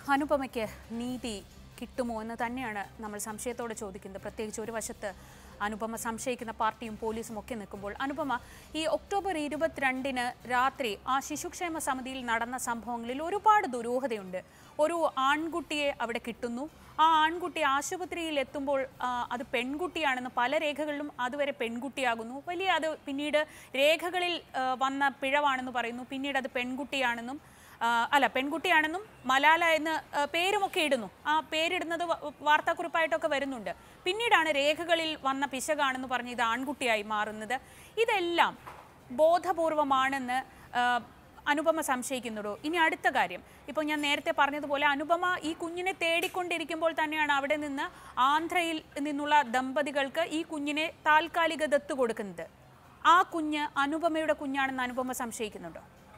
അനുപമയ്ക്ക് നീതി കിട്ടുമോ എന്ന് തന്നെയാണ് നമ്മൾ സംശയത്തോടെ ചോദിക്കുന്നത് പ്രത്യേകിച്ച് ഒരു വശത്ത് അനുപമ സംശയിക്കുന്ന പാർട്ടിയും പോലീസും ഒക്കെ നിൽക്കുമ്പോൾ അനുപമ ഈ ഒക്ടോബർ ഇരുപത്തിരണ്ടിന് രാത്രി ആ ശിശുക്ഷേമ സമിതിയിൽ നടന്ന സംഭവങ്ങളിൽ ഒരുപാട് ദുരൂഹതയുണ്ട് ഒരു ആൺകുട്ടിയെ അവിടെ കിട്ടുന്നു ആ ആൺകുട്ടി ആശുപത്രിയിൽ എത്തുമ്പോൾ ആ, അത് പെൺകുട്ടിയാണെന്ന് പല രേഖകളിലും അതുവരെ പെൺകുട്ടിയാകുന്നു വലിയ അത് പിന്നീട് രേഖകളിൽ ആ, വന്ന പിഴവാണെന്ന് പറയുന്നു പിന്നീട് അത് പെൺകുട്ടിയാണെന്നും ആ, അല്ല പെൺകുട്ടിയാണെന്നും മലാല എന്ന് ആ, പേരുമൊക്കെ ഇടുന്നു ആ പേരിടുന്നത് വ- വാർത്താക്കുറിപ്പായിട്ടൊക്കെ വരുന്നുണ്ട് പിന്നീടാണ് രേഖകളിൽ വന്ന പിശകാണെന്ന് പറഞ്ഞ് ഇത് ആൺകുട്ടിയായി മാറുന്നത് ഇതെല്ലാം ബോധപൂർവമാണെന്ന് ആ, അനുപമ സംശയിക്കുന്നുണ്ടോ ഇനി അടുത്ത കാര്യം ഇപ്പോൾ ഞാൻ നേരത്തെ പറഞ്ഞതുപോലെ അനുപമ ഈ കുഞ്ഞിനെ തേടിക്കൊണ്ടിരിക്കുമ്പോൾ തന്നെയാണ് അവിടെ നിന്ന് ആന്ധ്രയിൽ നിന്നുള്ള ദമ്പതികൾക്ക് ഈ കുഞ്ഞിനെ താൽക്കാലിക ദത്ത് കൊടുക്കുന്നത് ആ കുഞ്ഞ് അനുപമയുടെ കുഞ്ഞാണെന്ന് അനുപമ സംശയിക്കുന്നുണ്ടോ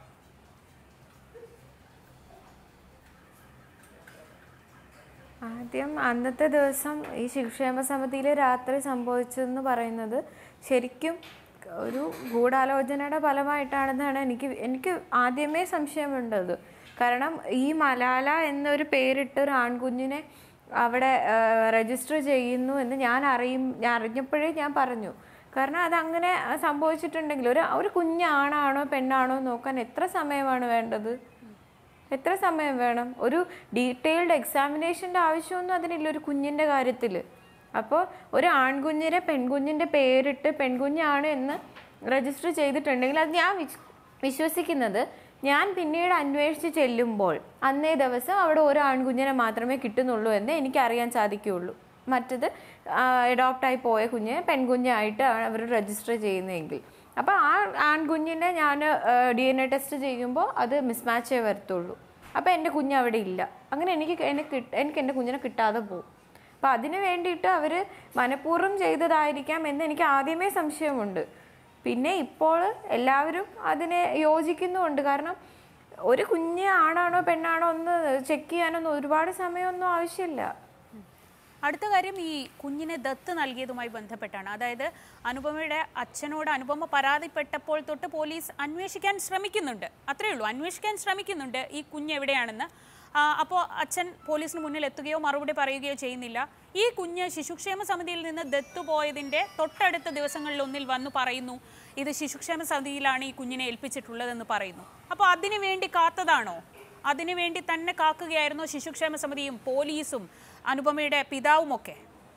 ആദ്യം അന്നത്തെ ദിവസം ഈ ശിക്ഷേമ സമിതിയിൽ രാത്രി സംഭവിച്ചതെന്ന് പറയുന്നത് ശരിക്കും ഒരു ഗൂഢാലോചനയുടെ ഫലമായിട്ടാണെന്നാണ് എനിക്ക് എനിക്ക് ആദ്യമേ സംശയമുണ്ടത് കാരണം ഈ മലാല എന്നൊരു പേരിട്ട് ഒരു ആൺകുഞ്ഞിനെ അവിടെ രജിസ്റ്റർ ചെയ്യുന്നു എന്ന് ഞാൻ അറിയും ഞാൻ അറിഞ്ഞപ്പോഴേ ഞാൻ പറഞ്ഞു കാരണം അതങ്ങനെ സംഭവിച്ചിട്ടുണ്ടെങ്കിൽ ഒരു ഒരു കുഞ്ഞാണാണോ പെണ്ണാണോ എന്ന് നോക്കാൻ എത്ര സമയമാണ് വേണ്ടത് എത്ര സമയം വേണം ഒരു ഡീറ്റെയിൽഡ് എക്സാമിനേഷൻ്റെ ആവശ്യമൊന്നും അതിനില്ല ഒരു കുഞ്ഞിൻ്റെ കാര്യത്തിൽ അപ്പോൾ ഒരു ആൺകുഞ്ഞിനെ പെൺകുഞ്ഞിൻ്റെ പേരിട്ട് പെൺകുഞ്ഞാണ് എന്ന് രജിസ്റ്റർ ചെയ്തിട്ടുണ്ടെങ്കിൽ അത് ഞാൻ വിശ്- വിശ്വസിക്കുന്നത് ഞാൻ പിന്നീട് അന്വേഷിച്ച് ചെല്ലുമ്പോൾ അന്നേ ദിവസം അവിടെ ഒരു ആൺകുഞ്ഞിനെ മാത്രമേ കിട്ടുന്നുള്ളൂ എന്ന് എനിക്കറിയാൻ സാധിക്കുകയുള്ളൂ മറ്റത് അഡോപ്റ്റായി പോയ കുഞ്ഞിനെ പെൺകുഞ്ഞായിട്ട് അവർ രജിസ്റ്റർ ചെയ്യുന്നതെങ്കിൽ അപ്പോൾ ആ ആൺകുഞ്ഞിനെ ഞാൻ ഡി എൻ എ ടെസ്റ്റ് ചെയ്യുമ്പോൾ അത് മിസ്മാച്ചേ വരത്തുള്ളൂ അപ്പോൾ എൻ്റെ കുഞ്ഞ് അവിടെ ഇല്ല അങ്ങനെ എനിക്ക് എനിക്ക് കിട്ട- എനിക്ക് എൻ്റെ കുഞ്ഞിനെ കിട്ടാതെ പോകും അപ്പോൾ അതിന് വേണ്ടിയിട്ട് അവർ മനഃപൂർവ്വം ചെയ്തതായിരിക്കാം എന്ന് എനിക്ക് ആദ്യമേ സംശയമുണ്ട് പിന്നെ ഇപ്പോൾ എല്ലാവരും അതിനെ യോജിക്കുന്നുമുണ്ട് കാരണം ഒരു കുഞ്ഞ് ആണാണോ പെണ്ണാണോ ഒന്ന് ചെക്ക് ചെയ്യാനൊന്നും ഒരുപാട് സമയമൊന്നും ആവശ്യമില്ല അടുത്ത കാര്യം ഈ കുഞ്ഞിനെ ദത്ത് നൽകിയതുമായി ബന്ധപ്പെട്ടാണ് അതായത് അനുപമയുടെ അച്ഛനോട് അനുപമ പരാതിപ്പെട്ടപ്പോൾ തൊട്ട് പോലീസ് അന്വേഷിക്കാൻ ശ്രമിക്കുന്നുണ്ട് അത്രയേ ഉള്ളൂ അന്വേഷിക്കാൻ ശ്രമിക്കുന്നുണ്ട് ഈ കുഞ്ഞ് എവിടെയാണെന്ന് അപ്പോൾ അച്ഛൻ പോലീസിന് മുന്നിൽ എത്തുകയോ മറുപടി പറയുകയോ ചെയ്യുന്നില്ല ഈ കുഞ്ഞ് ശിശുക്ഷേമ സമിതിയിൽ നിന്ന് ദത്ത് പോയതിൻ്റെ തൊട്ടടുത്ത ദിവസങ്ങളിൽ ഒന്നിൽ വന്നു പറയുന്നു ഇത് ശിശുക്ഷേമ സമിതിയിലാണ് ഈ കുഞ്ഞിനെ ഏൽപ്പിച്ചിട്ടുള്ളതെന്ന് പറയുന്നു അപ്പോൾ അതിനു വേണ്ടി കാത്തതാണോ അതിനുവേണ്ടി തന്നെ കാക്കുകയായിരുന്നു ശിശുക്ഷേമ സമിതിയും പോലീസും അനുപമയുടെ പിതാവുമൊക്കെ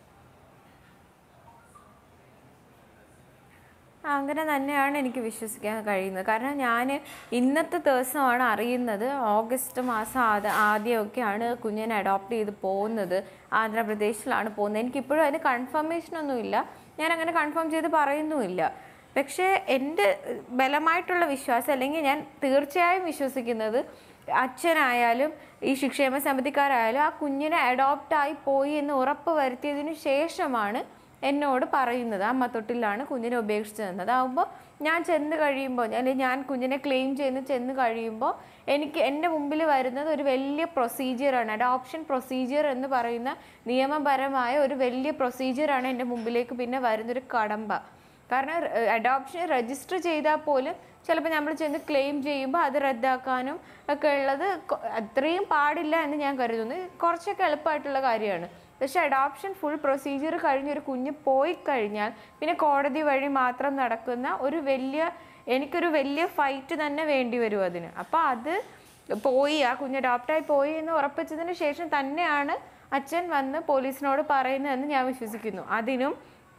അങ്ങനെ തന്നെയാണ് എനിക്ക് വിശ്വസിക്കാൻ കഴിയുന്നത് കാരണം ഞാൻ ഇന്നത്തെ ദിവസമാണ് അറിയുന്നത് ഓഗസ്റ്റ് മാസം ആദ്യ ആദ്യമൊക്കെയാണ് കുഞ്ഞിനെ അഡോപ്റ്റ് ചെയ്ത് പോകുന്നത് ആന്ധ്രാപ്രദേശിലാണ് പോകുന്നത് എനിക്കിപ്പോഴും അതിന് കൺഫർമേഷനൊന്നുമില്ല ഞാൻ അങ്ങനെ കൺഫേം ചെയ്ത് പറയുന്നുമില്ല പക്ഷേ എൻ്റെ ബലമായിട്ടുള്ള വിശ്വാസം അല്ലെങ്കിൽ ഞാൻ തീർച്ചയായും വിശ്വസിക്കുന്നത് അച്ഛനായാലും ഈ ശിക്ഷേമ സമിതിക്കാരായാലും ആ കുഞ്ഞിനെ അഡോപ്റ്റായി പോയി എന്ന് ഉറപ്പ് വരുത്തിയതിനു ശേഷമാണ് എന്നോട് പറയുന്നത് അമ്മ തൊട്ടിലാണ് കുഞ്ഞിനെ ഉപേക്ഷിച്ച് തന്നത് അതാകുമ്പോൾ ഞാൻ ചെന്ന് കഴിയുമ്പോൾ അല്ലെങ്കിൽ ഞാൻ കുഞ്ഞിനെ ക്ലെയിം ചെയ്ത് ചെന്ന് കഴിയുമ്പോൾ എനിക്ക് എൻ്റെ മുമ്പിൽ വരുന്നത് ഒരു വലിയ പ്രൊസീജിയറാണ് അഡോപ്ഷൻ പ്രൊസീജിയർ എന്ന് പറയുന്ന നിയമപരമായ ഒരു വലിയ പ്രൊസീജിയറാണ് എൻ്റെ മുമ്പിലേക്ക് പിന്നെ വരുന്നൊരു കടമ്പ കാരണം അഡോപ്ഷൻ രജിസ്റ്റർ ചെയ്താൽ പോലും ചിലപ്പോൾ നമ്മൾ ചെന്ന് ക്ലെയിം ചെയ്യുമ്പോൾ അത് റദ്ദാക്കാനും ഒക്കെ ഉള്ളത് കൊ- അത്രയും പാടില്ല എന്ന് ഞാൻ കരുതുന്നു കുറച്ചൊക്കെ എളുപ്പമായിട്ടുള്ള കാര്യമാണ് പക്ഷെ അഡോപ്ഷൻ ഫുൾ പ്രൊസീജിയർ കഴിഞ്ഞ് ഒരു കുഞ്ഞ് പോയി കഴിഞ്ഞാൽ പിന്നെ കോടതി വഴി മാത്രം നടക്കുന്ന ഒരു വലിയ എനിക്കൊരു വലിയ ഫൈറ്റ് തന്നെ വേണ്ടി വരും അതിന് അപ്പോൾ അത് പോയി ആ കുഞ്ഞ് അഡോപ്റ്റായി പോയി എന്ന് ഉറപ്പിച്ചതിന് ശേഷം തന്നെയാണ് അച്ഛൻ വന്ന് പോലീസിനോട് പറയുന്നതെന്ന് ഞാൻ വിശ്വസിക്കുന്നു അതിനും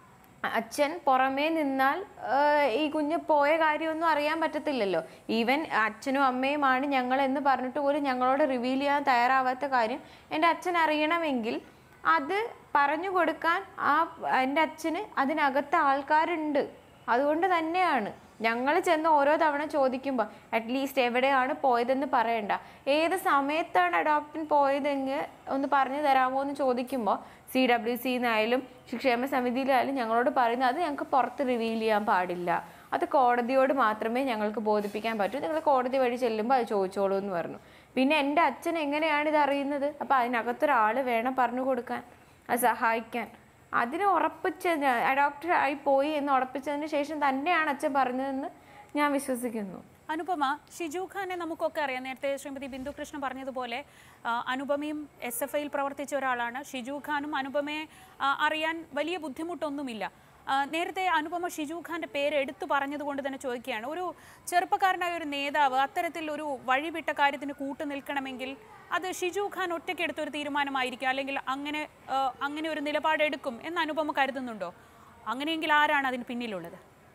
അച്ഛൻ പുറമേ നിന്നാൽ ആഹ്, ഈ കുഞ്ഞ് പോയ കാര്യമൊന്നും അറിയാൻ പറ്റത്തില്ലല്ലോ ഈവൻ അച്ഛനും അമ്മയുമാണ് ഞങ്ങൾ എന്ന് പറഞ്ഞിട്ട് പോലും ഞങ്ങളോട് റിവീൽ ചെയ്യാൻ തയ്യാറാവാത്ത കാര്യം എൻ്റെ അച്ഛൻ അറിയണമെങ്കിൽ അത് പറഞ്ഞു കൊടുക്കാൻ ആ എൻ്റെ അച്ഛന് അതിനകത്ത് ആൾക്കാരുണ്ട് അതുകൊണ്ട് തന്നെയാണ് ഞങ്ങൾ ചെന്ന് ഓരോ തവണ ചോദിക്കുമ്പോൾ അറ്റ്ലീസ്റ്റ് എവിടെയാണ് പോയതെന്ന് പറയണ്ട ഏത് സമയത്താണ് അഡോപ്ഷൻ പോയതെങ്കിൽ ഒന്ന് പറഞ്ഞു തരാമോ എന്ന് ചോദിക്കുമ്പോൾ സി ഡബ്ല്യു സിന്നായാലും ക്ഷേമ സമിതിയിലായാലും ഞങ്ങളോട് പറയുന്നത് അത് ഞങ്ങൾക്ക് പുറത്ത് റിവീൽ ചെയ്യാൻ പാടില്ല അത് കോടതിയോട് മാത്രമേ ഞങ്ങൾക്ക് ബോധിപ്പിക്കാൻ പറ്റൂ നിങ്ങൾ കോടതി വഴി ചെല്ലുമ്പോൾ അത് ചോദിച്ചോളൂ എന്ന് പറഞ്ഞു പിന്നെ എൻ്റെ അച്ഛൻ എങ്ങനെയാണ് ഇത് അറിയുന്നത് അപ്പോൾ അതിനകത്തൊരാൾ വേണം പറഞ്ഞു കൊടുക്കാൻ അത് സഹായിക്കാൻ അതിന് ഉറപ്പിച്ച അഡോപ്റ്റർ ആയി പോയി എന്ന് ഉറപ്പിച്ചതിന് ശേഷം തന്നെയാണ് അച്ഛൻ പറഞ്ഞതെന്ന് ഞാൻ വിശ്വസിക്കുന്നു അനുപമ ഷിജു ഖാനെ നമുക്കൊക്കെ അറിയാം നേരത്തെ ശ്രീമതി ബിന്ദു കൃഷ്ണൻ പറഞ്ഞതുപോലെ ആ, അനുപമയും എസ് എഫ് ഐയിൽ പ്രവർത്തിച്ച ഒരാളാണ് ഷിജു ഖാനും അനുപമയെ ആ, അറിയാൻ വലിയ ബുദ്ധിമുട്ടൊന്നുമില്ല ആ, നേരത്തെ അനുപമ ഷിജു ഖാന്റെ പേര് എടുത്തു പറഞ്ഞതുകൊണ്ട് തന്നെ ചോദിക്കുകയാണ് ഒരു ചെറുപ്പക്കാരനായ ഒരു നേതാവ് അത്തരത്തിൽ ഒരു വഴിവിട്ട കാര്യത്തിന് കൂട്ടു നിൽക്കണമെങ്കിൽ അത് ഷിജു ഖാൻ ഒറ്റയ്ക്ക് എടുത്ത ഒരു തീരുമാനമായിരിക്കും അല്ലെങ്കിൽ അങ്ങനെ ആ, അങ്ങനെ ഒരു നിലപാടെടുക്കും എന്ന് അനുപമ കരുതുന്നുണ്ടോ അങ്ങനെയെങ്കിൽ ആരാണ് അതിന് പിന്നിലുള്ളത്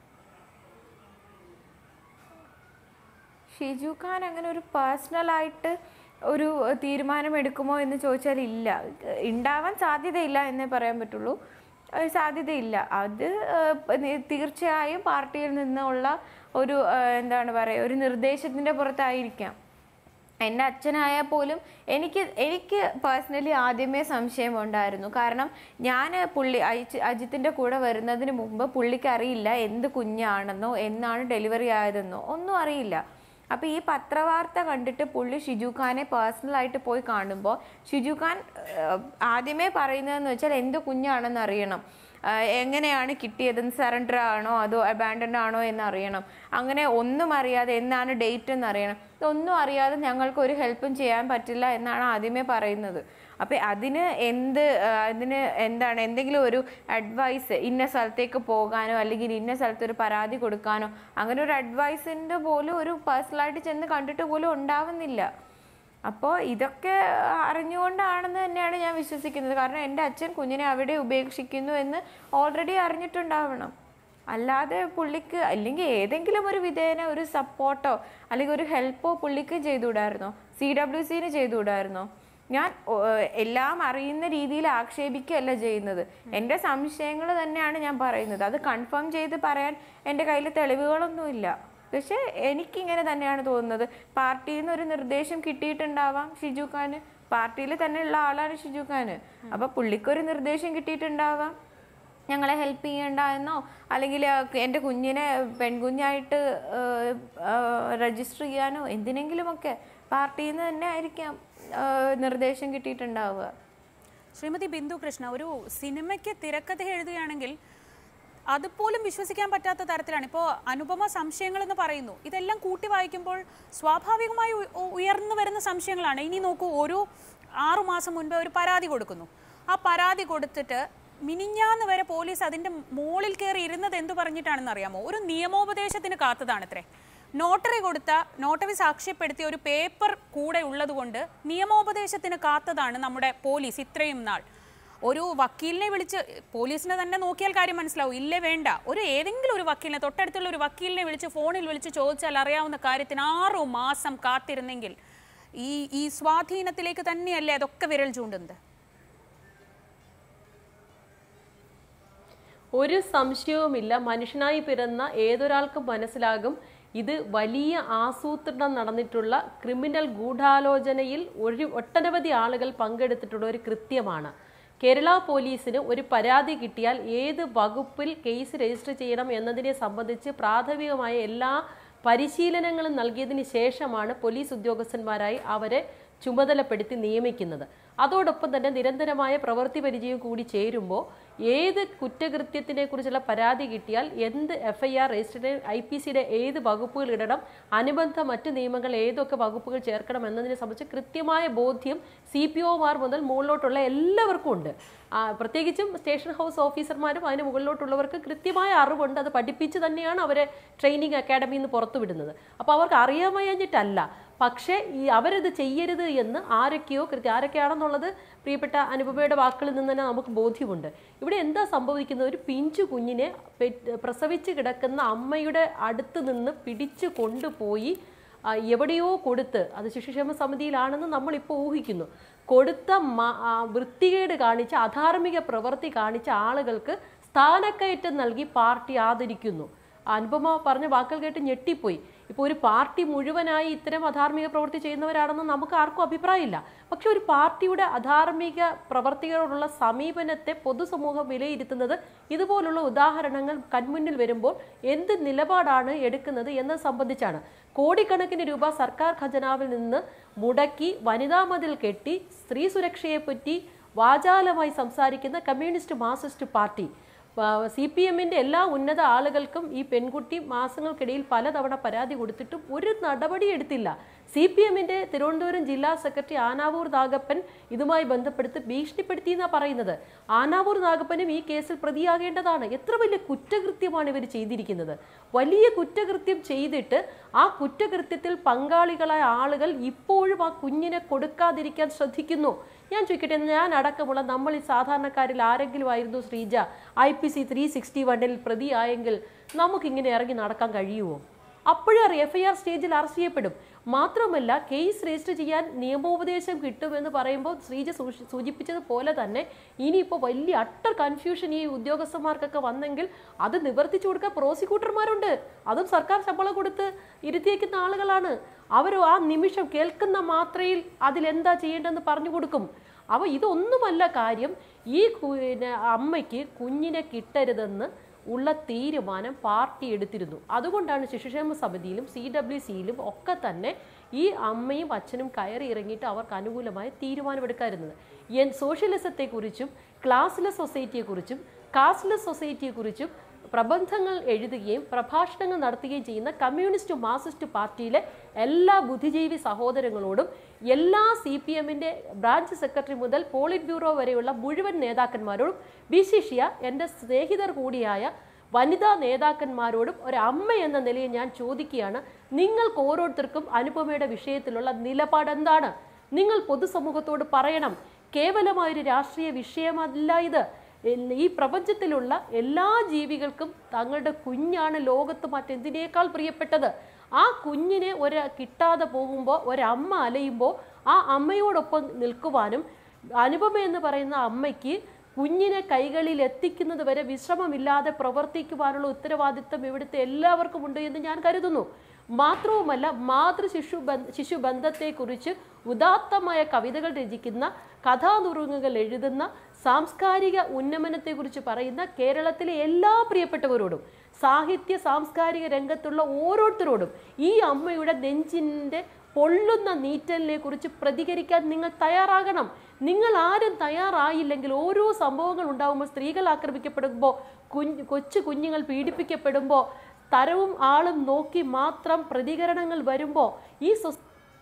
ഷിജു ഖാൻ അങ്ങനെ ഒരു പേഴ്സണലായിട്ട് ഒരു തീരുമാനം എടുക്കുമോ എന്ന് ചോദിച്ചാൽ ഇല്ല ഉണ്ടാവാൻ സാധ്യതയില്ല എന്നേ പറയാൻ പറ്റുള്ളൂ ഏഹ് സാധ്യതയില്ല അത് ഏഹ് നി- തീർച്ചയായും പാർട്ടിയിൽ നിന്നുള്ള ഒരു ഏഹ് എന്താണ് പറയുക ഒരു നിർദ്ദേശത്തിൻ്റെ പുറത്തായിരിക്കാം എൻ്റെ അച്ഛനായാൽ പോലും എനിക്ക് എനിക്ക് പേഴ്സണലി ആദ്യമേ സംശയമുണ്ടായിരുന്നു കാരണം ഞാൻ പുള്ളി അജിത്ത് അജിത്തിൻ്റെ കൂടെ വരുന്നതിന് മുമ്പ് പുള്ളിക്ക് അറിയില്ല എന്ത് കുഞ്ഞാണെന്നോ എന്നാണ് ഡെലിവറി ആയതെന്നോ ഒന്നും അറിയില്ല അപ്പോൾ ഈ പത്രവാർത്ത കണ്ടിട്ട് പുള്ളി ഷിജു ഖാനെ പേഴ്സണലായിട്ട് പോയി കാണുമ്പോൾ ഷിജു ഖാൻ ഏഹ്, ആദ്യമേ പറയുന്നതെന്ന് വെച്ചാൽ എന്ത് കുഞ്ഞാണെന്ന് അറിയണം ആഹ് എങ്ങനെയാണ് കിട്ടിയത് സറണ്ടർ ആണോ അതോ അബാൻഡൻ ആണോ എന്ന് അറിയണം അങ്ങനെ ഒന്നും അറിയാതെ എന്നാണ് ഡേറ്റ് എന്ന് അറിയണം ഇതൊന്നും അറിയാതെ ഞങ്ങൾക്ക് ഒരു ഹെൽപ്പും ചെയ്യാൻ പറ്റില്ല എന്നാണ് ആദ്യമേ പറയുന്നത് അപ്പം അതിന് എന്ത് ആഹ് അതിന് എന്താണ് എന്തെങ്കിലും ഒരു അഡ്വൈസ് ഇന്ന സ്ഥലത്തേക്ക് പോകാനോ അല്ലെങ്കിൽ ഇന്ന സ്ഥലത്ത് ഒരു പരാതി കൊടുക്കാനോ അങ്ങനെ ഒരു അഡ്വൈസിൻ്റെ പോലും ഒരു പേഴ്സണലായിട്ട് ചെന്ന് കണ്ടിട്ട് പോലും ഉണ്ടാവുന്നില്ല അപ്പോൾ ഇതൊക്കെ അറിഞ്ഞുകൊണ്ടാണെന്ന് തന്നെയാണ് ഞാൻ വിശ്വസിക്കുന്നത് കാരണം എൻ്റെ അച്ഛൻ കുഞ്ഞിനെ അവിടെ ഉപേക്ഷിക്കുന്നു എന്ന് ഓൾറെഡി അറിഞ്ഞിട്ടുണ്ടാവണം അല്ലാതെ പുള്ളിക്ക് അല്ലെങ്കിൽ ഏതെങ്കിലും ഒരു വിധേന ഒരു സപ്പോർട്ടോ അല്ലെങ്കിൽ ഒരു ഹെൽപ്പോ പുള്ളിക്ക് ചെയ്തുകൂടായിരുന്നോ സി ഡബ്ല്യു സിന് ചെയ്തുകൂടായിരുന്നോ ഞാൻ ഓ, എല്ലാം അറിയുന്ന രീതിയിൽ ആക്ഷേപിക്കുകയല്ല ചെയ്യുന്നത് എൻ്റെ സംശയങ്ങൾ തന്നെയാണ് ഞാൻ പറയുന്നത് അത് കൺഫേം ചെയ്ത് പറയാൻ എൻ്റെ കയ്യിൽ തെളിവുകളൊന്നുമില്ല പക്ഷെ എനിക്കിങ്ങനെ തന്നെയാണ് തോന്നുന്നത് പാർട്ടിയിൽ നിന്ന് ഒരു നിർദ്ദേശം കിട്ടിയിട്ടുണ്ടാവാം ഷിജു ഖാന് പാർട്ടിയിൽ തന്നെ ഉള്ള ആളാണ് ഷിജു ഖാന് അപ്പൊ പുള്ളിക്കൊരു നിർദ്ദേശം കിട്ടിയിട്ടുണ്ടാവാം ഞങ്ങളെ ഹെൽപ്പ് ചെയ്യണ്ട എന്നോ അല്ലെങ്കിൽ എൻ്റെ കുഞ്ഞിനെ പെൺകുഞ്ഞായിട്ട് രജിസ്റ്റർ ചെയ്യാനോ എന്തിനെങ്കിലുമൊക്കെ പാർട്ടിയിൽ നിന്ന് തന്നെ ആയിരിക്കാം ആ, നിർദ്ദേശം കിട്ടിയിട്ടുണ്ടാവുക ശ്രീമതി ബിന്ദു കൃഷ്ണ ഒരു സിനിമയ്ക്ക് തിരക്കഥ എഴുതുകയാണെങ്കിൽ അതുപോലും വിശ്വസിക്കാൻ പറ്റാത്ത തരത്തിലാണ് ഇപ്പോൾ അനുപമ സംശയങ്ങൾ എന്ന് പറയുന്നു ഇതെല്ലാം കൂട്ടി വായിക്കുമ്പോൾ സ്വാഭാവികമായി ഉ- ഉ- ഉയർന്നു വരുന്ന സംശയങ്ങളാണ് ഇനി നോക്കൂ ഒരു ആറു മാസം മുൻപേ ഒരു പരാതി കൊടുക്കുന്നു ആ പരാതി കൊടുത്തിട്ട് മിനിഞ്ഞാന്ന് വരെ പോലീസ് അതിൻ്റെ മുകളിൽ കയറി ഇരുന്നത് എന്തു പറഞ്ഞിട്ടാണെന്ന് അറിയാമോ ഒരു നിയമോപദേശത്തിന് കാത്തതാണത്രേ നോട്ടറി കൊടുത്ത നോട്ടറി സാക്ഷ്യപ്പെടുത്തിയ ഒരു പേപ്പർ കൂടെ ഉള്ളതുകൊണ്ട് നിയമോപദേശത്തിന് കാത്തതാണ് നമ്മുടെ പോലീസ് ഇത്രയും നാൾ ഒരു വക്കീലിനെ വിളിച്ച് പോലീസിനെ തന്നെ നോക്കിയാൽ കാര്യം മനസ്സിലാവും ഇല്ലേ വേണ്ട ഒരു ഏതെങ്കിലും ഒരു വക്കീലിനെ തൊട്ടടുത്തുള്ള ഒരു വക്കീലിനെ വിളിച്ച് ഫോണിൽ വിളിച്ച് ചോദിച്ചാൽ അറിയാവുന്ന കാര്യത്തിന് ആറു മാസം കാത്തിരുന്നെങ്കിൽ ഈ ഈ സ്വാധീനത്തിലേക്ക് തന്നെയല്ലേ അതൊക്കെ വിരൽ ചൂണ്ടുന്നത് ഒരു സംശയവുമില്ല മനുഷ്യനായി പിറന്ന ഏതൊരാൾക്കും മനസ്സിലാകും ഇത് വലിയ ആസൂത്രണം നടന്നിട്ടുള്ള ക്രിമിനൽ ഗൂഢാലോചനയിൽ ഒരു ഒട്ടനവധി ആളുകൾ പങ്കെടുത്തിട്ടുള്ള ഒരു കൃത്യമാണ് കേരള പോലീസിന് ഒരു പരാതി കിട്ടിയാൽ ഏത് വകുപ്പിൽ കേസ് രജിസ്റ്റർ ചെയ്യണം എന്നതിനെ സംബന്ധിച്ച് പ്രാഥമികമായ എല്ലാ പരിശീലനങ്ങളും നൽകിയതിന് ശേഷമാണ് പോലീസ് ഉദ്യോഗസ്ഥന്മാരായി അവരെ ചുമതലപ്പെടുത്തി നിയമിക്കുന്നത് അതോടൊപ്പം തന്നെ നിരന്തരമായ പ്രവൃത്തി പരിചയം കൂടി ചേരുമ്പോൾ ഏത് കുറ്റകൃത്യത്തിനെ കുറിച്ചുള്ള പരാതി കിട്ടിയാൽ എന്ത് F I R register I P സിയുടെ ഏത് വകുപ്പുകൾ ഇടണം അനുബന്ധ മറ്റ് നിയമങ്ങൾ ഏതൊക്കെ വകുപ്പുകൾ ചേർക്കണം എന്നതിനെ സംബന്ധിച്ച് കൃത്യമായ ബോധ്യം സി പി ഒമാർ മുതൽ മുകളിലോട്ടുള്ള എല്ലാവർക്കും ഉണ്ട് ആ, പ്രത്യേകിച്ചും സ്റ്റേഷൻ ഹൗസ് ഓഫീസർമാരും അതിന് മുകളിലോട്ടുള്ളവർക്ക് കൃത്യമായ അറിവുണ്ട് അത് പഠിപ്പിച്ച് തന്നെയാണ് അവരെ ട്രെയിനിങ് അക്കാഡമിയിൽ നിന്ന് പുറത്തു വിടുന്നത് അപ്പോൾ അവർക്ക് അറിയാൻ വയ്യാഞ്ഞിട്ടല്ല പക്ഷേ ഈ അവരത് ചെയ്യരുത് എന്ന് ആരൊക്കെയോ കൃത്യം ആരൊക്കെയാണെന്നുള്ളത് പ്രിയപ്പെട്ട അനുപമയുടെ വാക്കുകളിൽ നിന്ന് തന്നെ നമുക്ക് ബോധ്യമുണ്ട് ഇവിടെ എന്താ സംഭവിക്കുന്നത് ഒരു പിഞ്ചു കുഞ്ഞിനെ പെ- പ്രസവിച്ച് കിടക്കുന്ന അമ്മയുടെ അടുത്ത് നിന്ന് പിടിച്ചു കൊണ്ടുപോയി ആ, എവിടെയോ കൊടുത്ത് അത് ശിശുക്ഷേമ സമിതിയിലാണെന്ന് നമ്മളിപ്പോൾ ഊഹിക്കുന്നു കൊടുത്ത മ- ആ, വൃത്തികേട് കാണിച്ച അധാർമിക പ്രവൃത്തി കാണിച്ച ആളുകൾക്ക് സ്ഥാനക്കയറ്റം നൽകി പാർട്ടി ആദരിക്കുന്നു അനുപമ പറഞ്ഞ വാക്കുകൾ കേട്ട് ഞെട്ടിപ്പോയി ഇപ്പോൾ ഒരു പാർട്ടി മുഴുവനായി ഇത്തരം അധാർമിക പ്രവൃത്തി ചെയ്യുന്നവരാണെന്ന് നമുക്ക് ആർക്കും അഭിപ്രായമില്ല പക്ഷെ ഒരു പാർട്ടിയുടെ അധാർമിക പ്രവർത്തികളോടുള്ള സമീപനത്തെ പൊതുസമൂഹം വിലയിരുത്തുന്നത് ഇതുപോലുള്ള ഉദാഹരണങ്ങൾ കൺമുന്നിൽ വരുമ്പോൾ എന്ത് നിലപാടാണ് എടുക്കുന്നത് എന്നത് സംബന്ധിച്ചാണ് കോടിക്കണക്കിന് രൂപ സർക്കാർ ഖജനാവിൽ നിന്ന് മുടക്കി വനിതാ മതിൽ കെട്ടി സ്ത്രീ സുരക്ഷയെപ്പറ്റി വാചാലമായി സംസാരിക്കുന്ന Communist Marxist Party C P എമ്മിൻ്റെ എല്ലാ ഉന്നത ആളുകൾക്കും ഈ പെൺകുട്ടി മാസങ്ങൾക്കിടയിൽ പലതവണ പരാതി കൊടുത്തിട്ടും ഒരു നടപടി എടുത്തില്ല സി പി എമ്മിൻ്റെ തിരുവനന്തപുരം ജില്ലാ സെക്രട്ടറി ആനാവൂർ നാഗപ്പൻ ഇതുമായി ബന്ധപ്പെടുത്തി ഭീഷണിപ്പെടുത്തി എന്നാണ് പറയുന്നത് ആനാവൂർ നാഗപ്പനും ഈ കേസിൽ പ്രതിയാകേണ്ടതാണ് എത്ര വലിയ കുറ്റകൃത്യമാണ് ഇവർ ചെയ്തിരിക്കുന്നത് വലിയ കുറ്റകൃത്യം ചെയ്തിട്ട് ആ കുറ്റകൃത്യത്തിൽ പങ്കാളികളായ ആളുകൾ ഇപ്പോഴും ആ കുഞ്ഞിനെ കൊടുക്കാതിരിക്കാൻ ശ്രദ്ധിക്കുന്നു ഞാൻ ചോദിക്കട്ടെ ഞാൻ അടക്കമുള്ള നമ്മൾ ഈ സാധാരണക്കാരിൽ ആരെങ്കിലും ആയിരുന്നു Sreeja I P C three sixty വണ്ണിൽ പ്രതിയായെങ്കിൽ നമുക്കിങ്ങനെ ഇറങ്ങി നടക്കാൻ കഴിയുമോ അപ്പോഴേ അറിയാം എഫ് ഐ ആർ സ്റ്റേജിൽ അറസ്റ്റ് ചെയ്യപ്പെടും മാത്രമല്ല കേസ് രജിസ്റ്റർ ചെയ്യാൻ നിയമോപദേശം കിട്ടുമെന്ന് പറയുമ്പോൾ ശ്രീജ സൂചി- സൂചിപ്പിച്ചതുപോലെ തന്നെ ഇനിയിപ്പോൾ വലിയ അട്ടർ കൺഫ്യൂഷൻ ഈ ഉദ്യോഗസ്ഥന്മാർക്കൊക്കെ വന്നെങ്കിൽ അത് നിവർത്തിച്ചു കൊടുക്കാൻ പ്രോസിക്യൂട്ടർമാരുണ്ട് അതും സർക്കാർ ശമ്പളം കൊടുത്ത് ഇരുത്തിയേക്കുന്ന ആളുകളാണ് അവർ ആ നിമിഷം കേൾക്കുന്ന മാത്രയിൽ അതിലെന്താ ചെയ്യേണ്ടതെന്ന് പറഞ്ഞു കൊടുക്കും അപ്പോൾ ഇതൊന്നുമല്ല കാര്യം ഈ കു- പിന്നെ അമ്മയ്ക്ക് കുഞ്ഞിനെ കിട്ടരുതെന്ന് ഉള്ള തീരുമാനം പാർട്ടി എടുത്തിരുന്നു അതുകൊണ്ടാണ് ശിശുക്ഷേമ സമിതിയിലും സി ഡബ്ല്യു സിയിലും ഒക്കെ തന്നെ ഈ അമ്മയും അച്ഛനും കയറി ഇറങ്ങിയിട്ട് അവർക്ക് അനുകൂലമായ തീരുമാനമെടുക്കാറുന്നത് എൻ സോഷ്യലിസത്തെക്കുറിച്ചും ക്ലാസ്ലെസ് സൊസൈറ്റിയെക്കുറിച്ചും കാസ്റ്റ്ലെസ് സൊസൈറ്റിയെക്കുറിച്ചും പ്രബന്ധങ്ങൾ എഴുതുകയും പ്രഭാഷണങ്ങൾ നടത്തുകയും ചെയ്യുന്ന കമ്മ്യൂണിസ്റ്റ് മാർക്സിസ്റ്റ് പാർട്ടിയിലെ എല്ലാ ബുദ്ധിജീവി സഹോദരങ്ങളോടും എല്ലാ സി പി എമ്മിൻ്റെ ബ്രാഞ്ച് സെക്രട്ടറി മുതൽ പോളിറ്റ് ബ്യൂറോ വരെയുള്ള മുഴുവൻ നേതാക്കന്മാരോടും വിശിഷ്യ എൻ്റെ സ്നേഹിതർ കൂടിയായ വനിതാ നേതാക്കന്മാരോടും ഒരു അമ്മ എന്ന നിലയിൽ ഞാൻ ചോദിക്കുകയാണ് നിങ്ങൾക്ക് ഓരോരുത്തർക്കും അനുപമയുടെ വിഷയത്തിലുള്ള നിലപാട് എന്താണ് നിങ്ങൾ പൊതുസമൂഹത്തോട് പറയണം കേവലമായൊരു രാഷ്ട്രീയ വിഷയമല്ല ഇത് എൽ- ഈ പ്രപഞ്ചത്തിലുള്ള എല്ലാ ജീവികൾക്കും തങ്ങളുടെ കുഞ്ഞാണ് ലോകത്ത് മറ്റെന്തിനേക്കാൾ പ്രിയപ്പെട്ടത് ആ കുഞ്ഞിനെ ഒരു കിട്ടാതെ പോകുമ്പോൾ ഒരമ്മ അലയുമ്പോൾ ആ അമ്മയോടൊപ്പം നിൽക്കുവാനും അനുപമ എന്ന് പറയുന്ന അമ്മയ്ക്ക് കുഞ്ഞിനെ കൈകളിൽ എത്തിക്കുന്നത് വരെ വിശ്രമമില്ലാതെ പ്രവർത്തിക്കുവാനുള്ള ഉത്തരവാദിത്തം ഇവിടുത്തെ എല്ലാവർക്കും ഉണ്ട് എന്ന് ഞാൻ കരുതുന്നു മാത്രവുമല്ല മാതൃ ശിശു ബന്ധ ശിശു ബന്ധത്തെക്കുറിച്ച് ഉദാത്തമായ കവിതകൾ രചിക്കുന്ന കഥാനുറുങ്ങുകൾ എഴുതുന്ന സാംസ്കാരിക ഉന്നമനത്തെക്കുറിച്ച് പറയുന്ന കേരളത്തിലെ എല്ലാ പ്രിയപ്പെട്ടവരോടും സാഹിത്യ സാംസ്കാരിക രംഗത്തുള്ള ഓരോരുത്തരോടും ഈ അമ്മയുടെ നെഞ്ചിൻ്റെ പൊള്ളുന്ന നീറ്റലിനെ കുറിച്ച് പ്രതികരിക്കാൻ നിങ്ങൾ തയ്യാറാകണം നിങ്ങൾ ആരും തയ്യാറായില്ലെങ്കിൽ ഓരോ സംഭവങ്ങൾ ഉണ്ടാകുമ്പോൾ സ്ത്രീകൾ ആക്രമിക്കപ്പെടുമ്പോൾ കുഞ്ഞ് കൊച്ചു കുഞ്ഞുങ്ങൾ പീഡിപ്പിക്കപ്പെടുമ്പോൾ തരവും ആളും നോക്കി മാത്രം പ്രതികരണങ്ങൾ വരുമ്പോൾ ഈ സൊ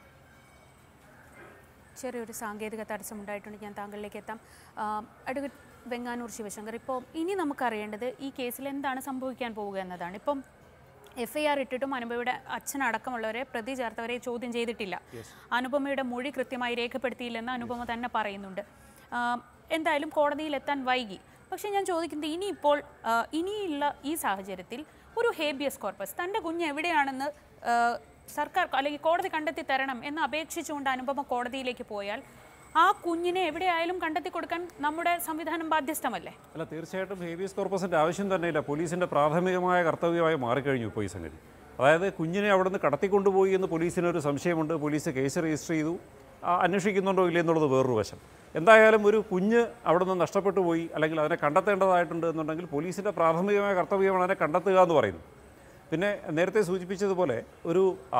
ചെറിയൊരു സാങ്കേതിക തടസ്സം ഉണ്ടായിട്ടുണ്ട് ഞാൻ താങ്കളിലേക്ക് എത്താം ആം, അഡ്വക്കേറ്റ് വെങ്ങാനൂർ ശിവശങ്കർ ഇപ്പോൾ ഇനി നമുക്കറിയേണ്ടത് ഈ കേസിൽ എന്താണ് സംഭവിക്കാൻ പോവുക എന്നതാണ് ഇപ്പം എഫ് ഐ ആർ ഇട്ടിട്ടും അനുപമയുടെ അച്ഛനടക്കമുള്ളവരെ പ്രതി ചേർത്തവരെ ചോദ്യം ചെയ്തിട്ടില്ല അനുപമയുടെ മൊഴി കൃത്യമായി രേഖപ്പെടുത്തിയില്ലെന്ന് അനുപമ തന്നെ പറയുന്നുണ്ട് ആം, എന്തായാലും കോടതിയിൽ എത്താൻ വൈകി പക്ഷേ ഞാൻ ചോദിക്കുന്നത് ഇനിയിപ്പോൾ ആ, ഇനിയുള്ള ഈ സാഹചര്യത്തിൽ ഒരു ഹേബിയസ് കോർപ്പസ് തൻ്റെ കുഞ്ഞ് എവിടെയാണെന്ന് ആ, സർക്കാർ അല്ലെങ്കിൽ കോടതി കണ്ടെത്തി തരണം എന്ന് അപേക്ഷിച്ചുകൊണ്ട് അനുപമ കോടതിയിലേക്ക് പോയാൽ ആ കുഞ്ഞിനെ എവിടെയായാലും കണ്ടെത്തി കൊടുക്കാൻ നമ്മുടെ സംവിധാനം ബാധ്യസ്ഥമല്ലേ അല്ല തീർച്ചയായിട്ടും ഹേബിയസ് കോർപ്പസിൻ്റെ ആവശ്യം തന്നെയില്ല പോലീസിൻ്റെ പ്രാഥമികമായ കർത്തവ്യമായി മാറിക്കഴിഞ്ഞു ഇപ്പോൾ ഈ സംഗതി അതായത് കുഞ്ഞിനെ അവിടുന്ന് കടത്തിക്കൊണ്ടുപോയി എന്ന് പോലീസിനൊരു സംശയമുണ്ട് പോലീസ് കേസ് രജിസ്റ്റർ ചെയ്തു ആ, അന്വേഷിക്കുന്നുണ്ടോ ഇല്ലേ എന്നുള്ളത് വേറൊരു വശം എന്തായാലും ഒരു കുഞ്ഞ് അവിടെ നിന്ന് നഷ്ടപ്പെട്ടു പോയി അല്ലെങ്കിൽ അതിനെ കണ്ടെത്തേണ്ടതായിട്ടുണ്ട് എന്നുണ്ടെങ്കിൽ പോലീസിൻ്റെ പ്രാഥമികമായ കർത്തവ്യമാണ് അതിനെ കണ്ടെത്തുക എന്ന് പറയുന്നത് പിന്നെ നേരത്തെ സൂചിപ്പിച്ചതുപോലെ ഒരു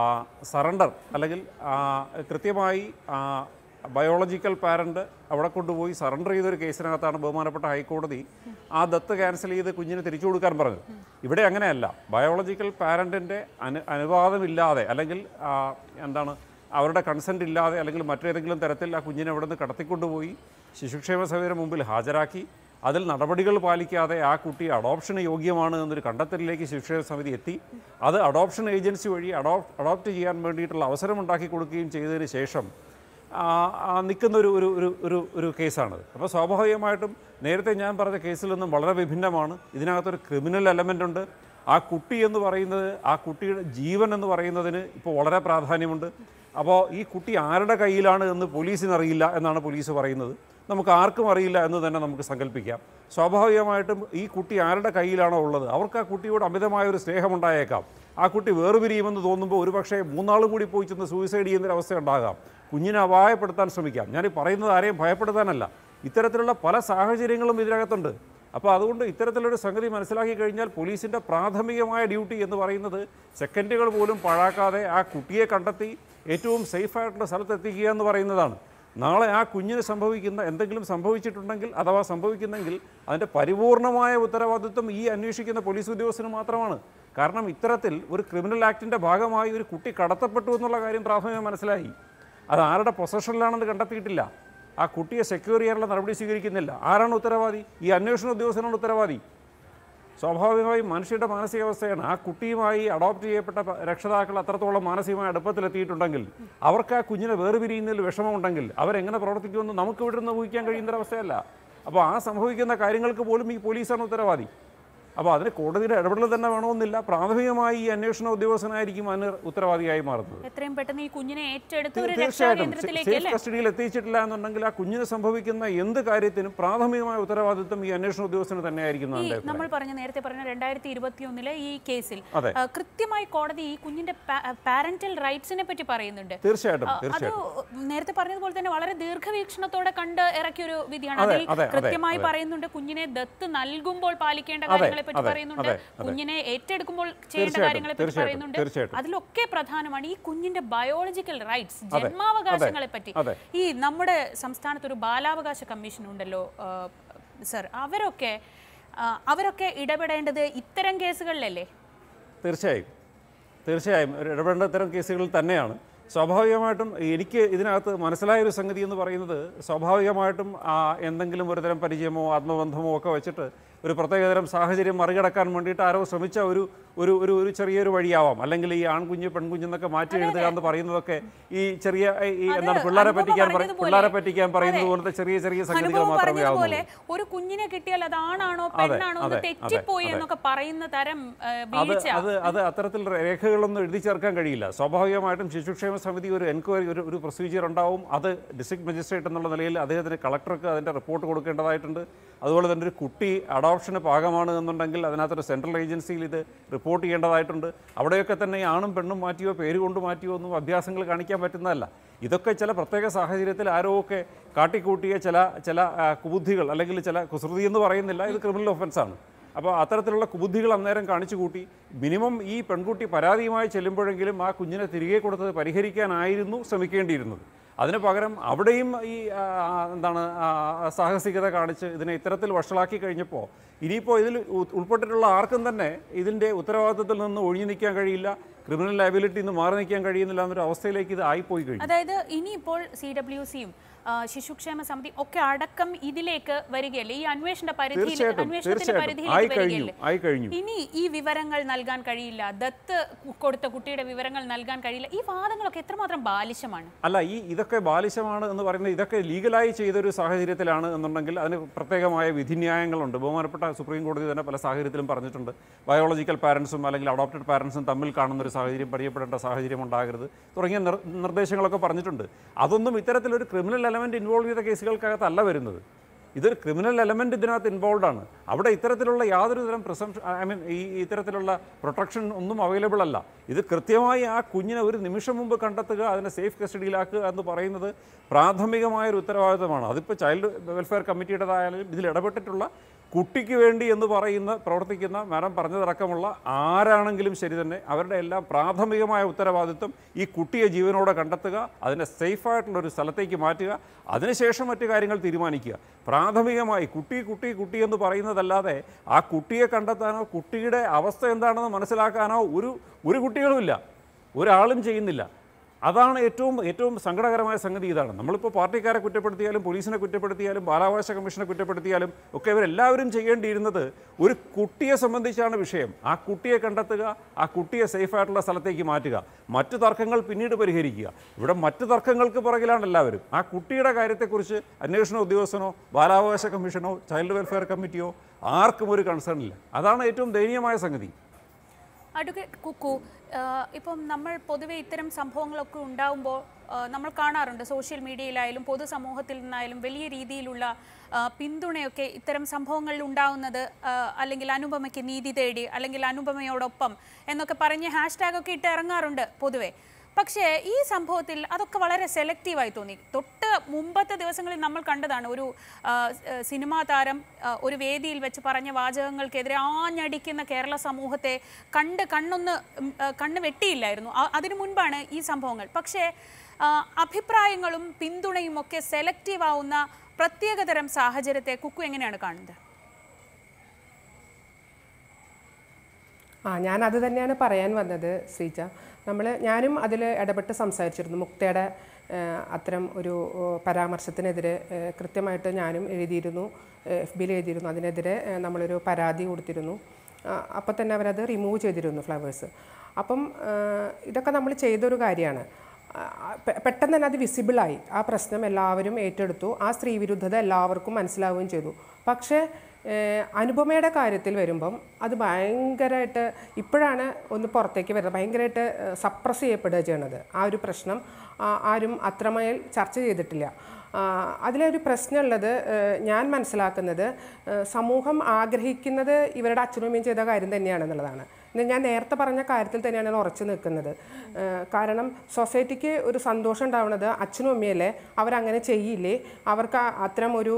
സറണ്ടർ അല്ലെങ്കിൽ ആ, കൃത്യമായി ആ, ബയോളജിക്കൽ പാരൻ്റ് അവിടെ കൊണ്ടുപോയി സറണ്ടർ ചെയ്തൊരു കേസിനകത്താണ് ബഹുമാനപ്പെട്ട ഹൈക്കോടതി ആ ദത്ത് ക്യാൻസൽ ചെയ്ത് കുഞ്ഞിന് തിരിച്ചു കൊടുക്കാൻ പറഞ്ഞത് ഇവിടെ അങ്ങനെയല്ല ബയോളജിക്കൽ പാരൻറ്റിൻ്റെ അനു അനുവാദമില്ലാതെ അല്ലെങ്കിൽ ആ, എന്താണ് അവരുടെ കൺസെൻറ്റ് ഇല്ലാതെ അല്ലെങ്കിൽ മറ്റേതെങ്കിലും തരത്തിൽ ആ കുഞ്ഞിനെ അവിടെ നിന്ന് കടത്തിക്കൊണ്ടുപോയി ശിശുക്ഷേമ സഭയുടെ മുമ്പിൽ ഹാജരാക്കി അതിൽ നടപടികൾ പാലിക്കാതെ ആ കുട്ടി അഡോപ്ഷന് യോഗ്യമാണ് എന്നൊരു കണ്ടെത്തലിലേക്ക് ശിശുക്ഷേമ സമിതി എത്തി അത് അഡോപ്ഷൻ ഏജൻസി വഴി അഡോപ്റ്റ് അഡോപ്റ്റ് ചെയ്യാൻ വേണ്ടിയിട്ടുള്ള അവസരം ഉണ്ടാക്കി കൊടുക്കുകയും ചെയ്തതിന് ശേഷം ആ, ആ നിൽക്കുന്ന ഒരു ഒരു ഒരു ഒരു ഒരു കേസാണത് അപ്പോൾ സ്വാഭാവികമായിട്ടും നേരത്തെ ഞാൻ പറഞ്ഞ കേസിൽ നിന്നും വളരെ വിഭിന്നമാണ് ഇതിനകത്തൊരു ക്രിമിനൽ എലമെൻ്റ് ഉണ്ട് ആ കുട്ടി എന്ന് പറയുന്നത് ആ കുട്ടിയുടെ ജീവൻ എന്ന് പറയുന്നതിന് ഇപ്പോൾ വളരെ പ്രാധാന്യമുണ്ട് അപ്പോൾ ഈ കുട്ടി ആരുടെ കയ്യിലാണ് എന്ന് പോലീസിന് അറിയില്ല എന്നാണ് പോലീസ് പറയുന്നത് നമുക്ക് ആർക്കും അറിയില്ല എന്ന് തന്നെ നമുക്ക് സങ്കല്പിക്കാം സ്വാഭാവികമായിട്ടും ഈ കുട്ടി ആരുടെ കയ്യിലാണോ ഉള്ളത് അവർക്ക് ആ കുട്ടിയോട് അമിതമായ ഒരു സ്നേഹമുണ്ടായേക്കാം ആ കുട്ടി വേർപിരിയുമെന്ന് തോന്നുമ്പോൾ ഒരുപക്ഷേ മൂന്നാളും കൂടി പോയി ചെന്ന് സൂയിസൈഡ് ചെയ്യുന്നൊരു അവസ്ഥ ഉണ്ടാകാം കുഞ്ഞിനെ അപായപ്പെടുത്താൻ ശ്രമിക്കാം ഞാൻ ഈ പറയുന്നത് ആരെയും ഭയപ്പെടുത്താനല്ല ഇത്തരത്തിലുള്ള പല സാഹചര്യങ്ങളും ഇതിനകത്തുണ്ട് അപ്പോൾ അതുകൊണ്ട് ഇത്തരത്തിലൊരു സംഗതി മനസ്സിലാക്കി കഴിഞ്ഞാൽ പോലീസിൻ്റെ പ്രാഥമികമായ ഡ്യൂട്ടി എന്ന് പറയുന്നത് സെക്കൻഡുകൾ പോലും പാഴാക്കാതെ ആ കുട്ടിയെ കണ്ടെത്തി ഏറ്റവും സേഫായിട്ടുള്ള സ്ഥലത്ത് എത്തിക്കുക എന്ന് പറയുന്നതാണ് നാളെ ആ കുഞ്ഞിന് സംഭവിക്കുന്ന എന്തെങ്കിലും സംഭവിച്ചിട്ടുണ്ടെങ്കിൽ അഥവാ സംഭവിക്കുന്നെങ്കിൽ അതിൻ്റെ പരിപൂർണമായ ഉത്തരവാദിത്വം ഈ അന്വേഷിക്കുന്ന പോലീസ് ഉദ്യോഗസ്ഥന് മാത്രമാണ് കാരണം ഇത്തരത്തിൽ ഒരു ക്രിമിനൽ ആക്ടിൻ്റെ ഭാഗമായി ഒരു കുട്ടി കടത്തപ്പെട്ടു എന്നുള്ള കാര്യം പ്രാഥമികമായി മനസ്സിലായി അത് ആരുടെ പൊസഷനിലാണെന്ന് കണ്ടെത്തിയിട്ടില്ല ആ കുട്ടിയെ സെക്യൂർ ചെയ്യാനുള്ള നടപടി സ്വീകരിക്കുന്നില്ല ആരാണ് ഉത്തരവാദി ഈ അന്വേഷണ ഉദ്യോഗസ്ഥനാണ് ഉത്തരവാദി സ്വാഭാവികമായും മനുഷ്യരുടെ മാനസികാവസ്ഥയാണ് ആ കുട്ടിയുമായി അഡോപ്റ്റ് ചെയ്യപ്പെട്ട പ- രക്ഷിതാക്കൾ അത്രത്തോളം മാനസികമായ അടുപ്പത്തിലെത്തിയിട്ടുണ്ടെങ്കിൽ അവർക്ക് ആ കുഞ്ഞിനെ വേർപിരിയുന്നതിൽ വിഷമമുണ്ടെങ്കിൽ അവരെങ്ങനെ പ്രവർത്തിക്കുമെന്ന് നമുക്ക് ഇവിടെ നിന്ന് ഊഹിക്കാൻ കഴിയുന്ന ഒരവസ്ഥയല്ല അപ്പോൾ ആ സംഭവിക്കുന്ന കാര്യങ്ങൾക്ക് പോലും ഈ പോലീസാണ് ഉത്തരവാദി അപ്പോൾ അതിന് കോടതിയുടെ ഇടപെടൽ തന്നെ വേണമെന്നില്ല പ്രാഥമികമായി ഈ അന്വേഷണ ഉദ്യോഗസ്ഥനായിരിക്കും അതിന് ഉത്തരവാദിയായി മാറുന്നത് എത്രയും പെട്ടെന്ന് ഈ കുഞ്ഞിനെ ഏറ്റെടുത്ത് ഒരു തീർച്ചയായിട്ടും രക്ഷാകേന്ദ്രത്തിലേക്ക് സേഫ് അല്ലേ കസ്റ്റഡിയിൽ എത്തിച്ചിട്ടില്ല എന്നുണ്ടെങ്കിൽ ആ കുഞ്ഞിന് സംഭവിക്കുന്ന എന്ത് കാര്യത്തിനും പ്രാഥമികമായ ഉത്തരവാദിത്വം ഈ അന്വേഷണ ഉദ്യോഗസ്ഥന് തന്നെയായിരിക്കും ഈ എന്നാണ് എൻ്റെ നമ്മൾ പറഞ്ഞ നേരത്തെ പറഞ്ഞ രണ്ടായിരത്തി ഇരുപത്തി ഒന്നിലെ ഈ കേസിൽ അതെ. ആ, കൃത്യമായി കോടതി ഈ കുഞ്ഞിന്റെ പാരന്റൽ റൈറ്റ്സിനെ പറ്റി പറയുന്നുണ്ട് തീർച്ചയായിട്ടും ആ, അത് തീർച്ചയായിട്ടും നേരത്തെ പറഞ്ഞതുപോലെ തന്നെ വളരെ ദീർഘവീക്ഷണത്തോടെ കണ്ട് ഇറക്കിയ ഒരു വിധിയാണ് അതെ, അതിൽ അതെ, അതെ, കൃത്യമായി അതെ. പറയുന്നുണ്ട് കുഞ്ഞിനെ ദത്ത് നൽകുമ്പോൾ പാലിക്കേണ്ട അതെ, കാര്യങ്ങളെ പറ്റി അതെ, പറയുന്നുണ്ട് അതെ, അതെ. കുഞ്ഞിനെ ഏറ്റെടുക്കുമ്പോൾ ചെയ്യേണ്ട തീർച്ചയായിട്ടും, കാര്യങ്ങളെ പറ്റി തീർച്ചയായിട്ടും, പറയുന്നുണ്ട് തീർച്ചയായിട്ടും. അതിലൊക്കെ പ്രധാനമാണ് ഈ കുഞ്ഞിന്റെ ബയോളജിക്കൽ റൈറ്റ്സ് അതെ, ജന്മാവകാശങ്ങളെ പറ്റി അതെ. ഈ നമ്മുടെ സംസ്ഥാനത്ത് ഒരു ബാലാവകാശ കമ്മീഷൻ ഉണ്ടല്ലോ ആ, സർ അവരൊക്കെ ആ, അവരൊക്കെ ഇടപെടേണ്ടത് ഇത്തരം കേസുകളിലല്ലേ തീർച്ചയായും തീർച്ചയായും ഒരു ഇടപെടേണ്ട ഇത്തരം കേസുകളിൽ തന്നെയാണ് സ്വാഭാവികമായിട്ടും എനിക്ക് ഇതിനകത്ത് മനസ്സിലായ ഒരു സംഗതി എന്ന് പറയുന്നത് സ്വാഭാവികമായിട്ടും ആ, എന്തെങ്കിലും ഒരുതരം പരിചയമോ ആത്മബന്ധമോ ഒക്കെ വെച്ചിട്ട് ഒരു പ്രത്യേകതരം സാഹചര്യം മറികടക്കാൻ വേണ്ടിയിട്ട് ആരോ ശ്രമിച്ച ഒരു ഒരു ഒരു ഒരു ചെറിയൊരു വഴിയാവാം അല്ലെങ്കിൽ ഈ ആൺകുഞ്ഞ് പെൺകുഞ്ഞെന്നൊക്കെ മാറ്റി എഴുതുക എന്ന് പറയുന്നതൊക്കെ ഈ ചെറിയ ഈ അത് എന്താണ് പിള്ളേരെ അനുപമ പറ്റിക്കാൻ പറ- പറഞ്ഞതുപോലെ- പിള്ളേരെ പറ്റിക്കാൻ പറയുന്നത് അതെ. പോലത്തെ ചെറിയ ചെറിയ സംഗതികൾ അനുഭവം മാത്രമേ പറഞ്ഞതുപോലെ ആവുന്നുള്ളൂ ഒരു കുഞ്ഞിനെ കിട്ടിയാൽ അത് ആണാണോ അതെ, പെണ്ണാണോ എന്ന് അതെ, തെറ്റിപ്പോയി അതെ. എന്നൊക്കെ പറയുന്ന തരം ആ, അത് വീഴ്ച അത് അത് അത്തരത്തിൽ രേഖകളൊന്നും എഴുതി ചേർക്കാൻ കഴിയില്ല സ്വാഭാവികമായിട്ടും ശിശുക്ഷേമ സമിതി ഒരു എൻക്വയറി ഒരു ഒരു പ്രൊസീജിയർ ഉണ്ടാവും അത് ഡിസ്ട്രിക്ട് മജിസ്ട്രേറ്റ് എന്നുള്ള നിലയിൽ അദ്ദേഹത്തിന് കളക്ടർക്ക് അതിൻ്റെ റിപ്പോർട്ട് കൊടുക്കേണ്ടതായിട്ടുണ്ട് അതുപോലെ തന്നെ ഒരു കുട്ടി അഡോപ്ഷന് പാകമാണ് എന്നുണ്ടെങ്കിൽ അതിനകത്തൊരു സെൻട്രൽ ഏജൻസിയിൽ ഇത് റിപ്പോർട്ട് ചെയ്യേണ്ടതായിട്ടുണ്ട് അവിടെയൊക്കെ തന്നെ ഈ ആണും പെണ്ണും മാറ്റിയോ പേര് കൊണ്ട് മാറ്റിയോ ഒന്നും അഭ്യാസങ്ങൾ കാണിക്കാൻ പറ്റുന്നതല്ല ഇതൊക്കെ ചില പ്രത്യേക സാഹചര്യത്തിൽ ആരോ ഒക്കെ കാട്ടിക്കൂട്ടിയ ചില ചില ആ, കുബുദ്ധികൾ അല്ലെങ്കിൽ ചില കുസൃതി എന്ന് പറയുന്നില്ല ഇത് ക്രിമിനൽ ഒഫൻസാണ് അപ്പോൾ അത്തരത്തിലുള്ള കുബുദ്ധികൾ അന്നേരം കാണിച്ചു കൂട്ടി മിനിമം ഈ പെൺകുട്ടി പരാതിയുമായി ചെല്ലുമ്പോഴെങ്കിലും ആ കുഞ്ഞിനെ തിരികെ കൊടുത്തത് പരിഹരിക്കാനായിരുന്നു ശ്രമിക്കേണ്ടിയിരുന്നത് അതിന് പകരം അവിടെയും ഈ ആ, ആ, എന്താണ് ആ, ആ, സാഹസികത കാണിച്ച് ഇതിനെ ഇത്തരത്തിൽ വഷളാക്കി കഴിഞ്ഞപ്പോൾ ഇനിയിപ്പോൾ ഇതിൽ ഉ- ഉൾപ്പെട്ടിട്ടുള്ള ആർക്കും തന്നെ ഇതിൻ്റെ ഉത്തരവാദിത്തത്തിൽ നിന്ന് ഒഴിഞ്ഞു നിൽക്കാൻ കഴിയില്ല ക്രിമിനൽ ലയബിലിറ്റി നിന്ന് മാറി നിൽക്കാൻ കഴിയുന്നില്ല എന്നൊരു അവസ്ഥയിലേക്ക് ഇത് ആയിപ്പോയി കഴിഞ്ഞു അതായത് ഇനിയിപ്പോൾ സി ഡബ്ല്യു സിയും ശിശുക്ഷേമ സമിതി ഒക്കെ അടക്കം ഇതിലേക്ക് വരികയല്ലേ ഈ അന്വേഷണ പരിധിയിൽ തീർച്ചയായിട്ടും അന്വേഷണത്തിന്റെ തീർച്ചയായിട്ടും ആയി പരിധിയിലേക്ക് കഴിഞ്ഞു വരികയല്ലേ ആയി കഴിഞ്ഞു ഇനി ഈ വിവരങ്ങൾ നൽകാൻ കഴിയില്ല ദത്ത് കൊടുത്ത കുട്ടിയുടെ വിവരങ്ങൾ നൽകാൻ കഴിയില്ല ഈ വാദങ്ങളൊക്കെ എത്രമാത്രം ബാലിശമാണ് അല്ല ഈ ഇതൊക്കെ ബാലിശമാണ് എന്ന് പറയുന്നത് ഇതൊക്കെ ലീഗലായി ചെയ്തൊരു സാഹചര്യത്തിലാണ് എന്നുണ്ടെങ്കിൽ അതിന് പ്രത്യേകമായ വിധിന്യായങ്ങളുണ്ട് ബഹുമാനപ്പെട്ട സുപ്രീം കോടതി തന്നെ പല സാഹചര്യത്തിലും പറഞ്ഞിട്ടുണ്ട് ബയോളജിക്കൽ പാരൻസും അല്ലെങ്കിൽ അഡോപ്റ്റഡ് പാരൻസും തമ്മിൽ കാണുന്ന ഒരു സാഹചര്യം പരിചയപ്പെടേണ്ട സാഹചര്യം ഉണ്ടാകരുത് തുടങ്ങിയ നിർ നിർദ്ദേശങ്ങളൊക്കെ പറഞ്ഞിട്ടുണ്ട് അതൊന്നും ഇത്തരത്തിലൊരു ക്രിമിനൽ എലമെൻറ്റ് ഇൻവോൾവ് ചെയ്ത കേസുകൾക്കകത്തല്ല വരുന്നത് ഇതൊരു ക്രിമിനൽ എലമെൻറ്റ് ഇതിനകത്ത് ഇൻവോൾവ് ആണ് അവിടെ ഇത്തരത്തിലുള്ള യാതൊരു തരം പ്രിസംഷൻ ഐ മീൻ ഈ ഇത്തരത്തിലുള്ള പ്രൊട്ടക്ഷൻ ഒന്നും അവൈലബിൾ അല്ല ഇത് കൃത്യമായി ആ കുഞ്ഞിനെ ഒരു നിമിഷം മുമ്പ് കണ്ടെത്തുക അതിനെ സേഫ് കസ്റ്റഡിയിലാക്കുക എന്ന് പറയുന്നത് പ്രാഥമികമായ ഒരു ഉത്തരവാദിത്തമാണ് അതിപ്പോൾ ചൈൽഡ് വെൽഫെയർ കമ്മിറ്റിയുടേതായാലും ഇതിൽ ഇടപെട്ടിട്ടുള്ള കുട്ടിക്ക് വേണ്ടി എന്ന് പറയുന്ന പ്രവർത്തിക്കുന്ന മാഡം പറഞ്ഞതടക്കമുള്ള ആരാണെങ്കിലും ശരി തന്നെ അവരുടെ എല്ലാം പ്രാഥമികമായ ഉത്തരവാദിത്വം ഈ കുട്ടിയെ ജീവനോടെ കണ്ടെത്തുക അതിനെ സേഫായിട്ടുള്ള ഒരു സ്ഥലത്തേക്ക് മാറ്റുക അതിനുശേഷം മറ്റു കാര്യങ്ങൾ തീരുമാനിക്കുക പ്രാഥമികമായി കുട്ടി കുട്ടി കുട്ടി എന്ന് പറയുന്നതല്ലാതെ ആ കുട്ടിയെ കണ്ടെത്താനോ കുട്ടിയുടെ അവസ്ഥ എന്താണെന്ന് മനസ്സിലാക്കാനോ ഒരു ഒരു കുട്ടികളുമില്ല ഒരാളും ചെയ്യുന്നില്ല അതാണ് ഏറ്റവും ഏറ്റവും സങ്കടകരമായ സംഗതി ഇതാണ് നമ്മളിപ്പോൾ പാർട്ടിക്കാരെ കുറ്റപ്പെടുത്തിയാലും പോലീസിനെ കുറ്റപ്പെടുത്തിയാലും ബാലാവകാശ കമ്മീഷനെ കുറ്റപ്പെടുത്തിയാലും ഒക്കെ ഇവരെല്ലാവരും ചെയ്യേണ്ടിയിരുന്നത് ഒരു കുട്ടിയെ സംബന്ധിച്ചാണ് വിഷയം ആ കുട്ടിയെ കണ്ടെത്തുക ആ കുട്ടിയെ സേഫായിട്ടുള്ള സ്ഥലത്തേക്ക് മാറ്റുക മറ്റു തർക്കങ്ങൾ പിന്നീട് പരിഹരിക്കുക ഇവിടെ മറ്റു തർക്കങ്ങൾക്ക് പുറകിലാണ് എല്ലാവരും ആ കുട്ടിയുടെ കാര്യത്തെക്കുറിച്ച് അന്വേഷണ ഉദ്യോഗസ്ഥനോ ബാലാവകാശ കമ്മീഷനോ ചൈൽഡ് വെൽഫെയർ കമ്മിറ്റിയോ ആർക്കും ഒരു കൺസേൺ ഇല്ല അതാണ് ഏറ്റവും ദയനീയമായ സംഗതി അഡ്വക്കേറ്റ് കുക്കു ആഹ് ഇപ്പം നമ്മൾ പൊതുവെ ഇത്തരം സംഭവങ്ങളൊക്കെ ഉണ്ടാകുമ്പോൾ ആഹ് നമ്മൾ കാണാറുണ്ട് സോഷ്യൽ മീഡിയയിലായാലും പൊതുസമൂഹത്തിൽ നിന്നായാലും വലിയ രീതിയിലുള്ള ആഹ് പിന്തുണയൊക്കെ ഇത്തരം സംഭവങ്ങളിൽ ഉണ്ടാവുന്നത് ആഹ് അല്ലെങ്കിൽ അനുപമയ്ക്ക് നീതി തേടി അല്ലെങ്കിൽ അനുപമയോടൊപ്പം എന്നൊക്കെ പറഞ്ഞ് ഹാഷ്ടാഗ് ഒക്കെ ഇട്ട് ഇറങ്ങാറുണ്ട് പൊതുവെ പക്ഷേ ഈ സംഭവത്തിൽ അതൊക്കെ വളരെ സെലക്റ്റീവായി തോന്നി തൊട്ട് മുമ്പത്തെ ദിവസങ്ങളിൽ നമ്മൾ കണ്ടതാണ് ഒരു ആ, സ്- സിനിമാ താരം ആ, ഒരു വേദിയിൽ വെച്ച് പറഞ്ഞ വാചകങ്ങൾക്കെതിരെ ആഞ്ഞടിക്കുന്ന കേരള സമൂഹത്തെ കണ്ട് കണ്ണൊന്ന് ഉം, ആ, കണ്ണ് വെട്ടിയില്ലായിരുന്നു ആ- അതിനു മുൻപാണ് ഈ സംഭവങ്ങൾ പക്ഷേ ആ, അഭിപ്രായങ്ങളും പിന്തുണയും ഒക്കെ സെലക്റ്റീവ് ആവുന്ന പ്രത്യേകതരം സാഹചര്യത്തെ കുക്കു എങ്ങനെയാണ് കാണുന്നത് ആ ഞാൻ അത് തന്നെയാണ് പറയാൻ വന്നത് ശ്രീജ നമ്മൾ ഞാനും അതിൽ ഇടപെട്ട് സംസാരിച്ചിരുന്നു മുക്തയുടെ ആ, അത്തരം ഒരു ഓ, പരാമർശത്തിനെതിരെ ആ, കൃത്യമായിട്ട് ഞാനും എഴുതിയിരുന്നു എഫ് ബിയിൽ എഴുതിയിരുന്നു അതിനെതിരെ ആ, നമ്മളൊരു പരാതി കൊടുത്തിരുന്നു അപ്പോൾ തന്നെ അവരത് റിമൂവ് ചെയ്തിരുന്നു ഫ്ലവേഴ്സ് അപ്പം ആ, ഇതൊക്കെ നമ്മൾ ചെയ്തൊരു കാര്യമാണ് ആ, പെ- പെട്ടെന്ന് തന്നെ അത് വിസിബിളായി ആ പ്രശ്നം എല്ലാവരും ഏറ്റെടുത്തു ആ സ്ത്രീ വിരുദ്ധത എല്ലാവർക്കും മനസ്സിലാവുകയും ചെയ്തു പക്ഷേ ഏഹ്, അനുപമയുടെ കാര്യത്തിൽ വരുമ്പം അത് ഭയങ്കരമായിട്ട് ഇപ്പോഴാണ് ഒന്ന് പുറത്തേക്ക് വരുന്നത് ഭയങ്കരമായിട്ട് സപ്രസ് ചെയ്യപ്പെടുക ചെയ്യണത് ആ ഒരു പ്രശ്നം ആ, ആരും അത്രമേൽ ചർച്ച ചെയ്തിട്ടില്ല ആ, അതിലൊരു പ്രശ്നമുള്ളത് ഏഹ്, ഞാൻ മനസ്സിലാക്കുന്നത് ഏഹ്, സമൂഹം ആഗ്രഹിക്കുന്നത് ഇവരുടെ അച്ഛനും അമ്മയും ചെയ്ത കാര്യം തന്നെയാണെന്നുള്ളതാണ് ഇത് ഞാൻ നേരത്തെ പറഞ്ഞ കാര്യത്തിൽ തന്നെയാണ് ഞാൻ ഉറച്ചു നിൽക്കുന്നത് ഏഹ്, കാരണം സൊസൈറ്റിക്ക് ഒരു സന്തോഷം ഉണ്ടാവുന്നത് അച്ഛനും അമ്മയല്ലേ അവരങ്ങനെ ചെയ്യില്ലേ അവർക്ക് ആ- അത്തരം ഒരു